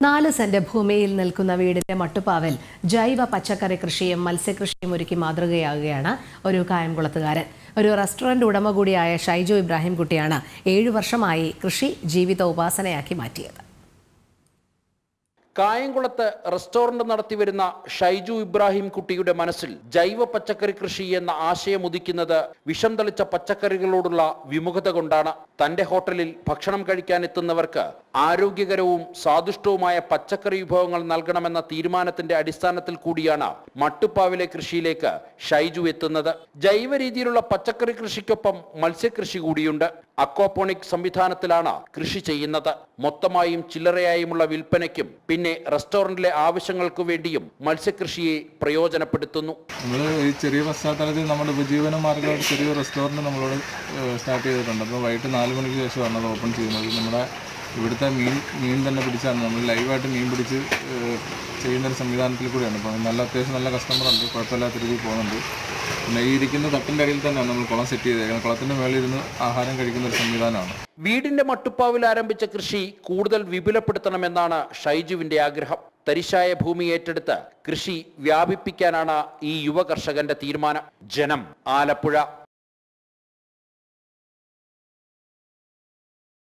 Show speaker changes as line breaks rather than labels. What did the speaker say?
നാല് സെന്റ് ഭൂമിയിൽ നിൽക്കുന്ന വീടിന്റെ മട്ടുപ്പാവിൽ ജൈവ പച്ചക്കറി കൃഷിയും മത്സ്യകൃഷിയും ഒരുക്കി മാതൃകയാകുകയാണ് ഒരു കായംകുളത്തുകാരൻ ഒരു റെസ്റ്റോറന്റ് ഉടമ കൂടിയായ ഷൈജു ഇബ്രാഹിം കുട്ടിയാണ് ഏഴു വർഷമായി കൃഷി ജീവിത ഉപാസനയാക്കി മാറ്റിയത്
കായംകുളത്ത് റെസ്റ്റോറന്റ് നടത്തിവരുന്ന ഷൈജു ഇബ്രാഹിം കുട്ടിയുടെ മനസ്സിൽ ജൈവ പച്ചക്കറി കൃഷി എന്ന ആശയം ഉദിക്കുന്നത് വിഷം തളിച്ച പച്ചക്കറികളോടുള്ള വിമുഖത കൊണ്ടാണ് തന്റെ ഹോട്ടലിൽ ഭക്ഷണം കഴിക്കാൻ എത്തുന്നവർക്ക് ആരോഗ്യകരവും സ്വാദിഷ്ടവുമായ പച്ചക്കറി വിഭവങ്ങൾ നൽകണമെന്ന തീരുമാനത്തിന്റെ അടിസ്ഥാനത്തിൽ കൂടിയാണ് മട്ടുപ്പാവിലെ കൃഷിയിലേക്ക് ഷൈജു എത്തുന്നത് ജൈവ രീതിയിലുള്ള പച്ചക്കറി കൃഷിക്കൊപ്പം മത്സ്യകൃഷി കൂടിയുണ്ട് അക്വാപോണിക് സംവിധാനത്തിലാണ് കൃഷി ചെയ്യുന്നത് മൊത്തമായും ചില്ലറയായുമുള്ള വിൽപ്പനയ്ക്കും പിന്നെ റെസ്റ്റോറന്റിലെ ആവശ്യങ്ങൾക്കു വേണ്ടിയും മത്സ്യകൃഷിയെ പ്രയോജനപ്പെടുത്തുന്നു
നമ്മൾ ഈ ചെറിയ പശ്ചാത്തലത്തിൽ നമ്മുടെ ഉപജീവന മാർഗ്ഗമായിട്ട് ചെറിയൊരു റെസ്റ്റോറൻറ്റ് നമ്മളോട് സ്റ്റാർട്ട് ചെയ്തിട്ടുണ്ട് അപ്പോൾ വൈകിട്ട് നാല് മണിക്ക് ശേഷമാണ് അത് ഓപ്പൺ ചെയ്യുന്നത് നമ്മുടെ ഇവിടുത്തെ മീൻ മീൻ തന്നെ പിടിച്ചാണ് നമ്മൾ ലൈവായിട്ട് മീൻ പിടിച്ച് ഏഹ്, ചെയ്യുന്നൊരു സംവിധാനത്തിൽ കൂടിയാണ് അപ്പോൾ നല്ല അത്യാവശ്യം നല്ല കസ്റ്റമർ ഉണ്ട് കുഴപ്പമില്ലാത്ത രീതിയിൽ പോകുന്നുണ്ട് പിന്നെ ഈ ഇരിക്കുന്ന തട്ടിൻ്റെ അടിയിൽ തന്നെയാണ് നമ്മൾ കുളം സെറ്റ് ചെയ്തേക്കുന്നത് കുളത്തിൻ്റെ മേളിൽ ഇരുന്ന് ആഹാരം കഴിക്കുന്ന ഒരു സംവിധാനമാണ്
വീടിന്റെ മട്ടുപ്പാവിൽ ആരംഭിച്ച കൃഷി കൂടുതൽ വിപുലപ്പെടുത്തണമെന്നാണ് ഷൈജുവിന്റെ ആഗ്രഹം തരിശായ ഭൂമി ഏറ്റെടുത്ത് കൃഷി വ്യാപിപ്പിക്കാനാണ് ഈ യുവ കർഷകന്റെ തീരുമാനം ജനം ആലപ്പുഴ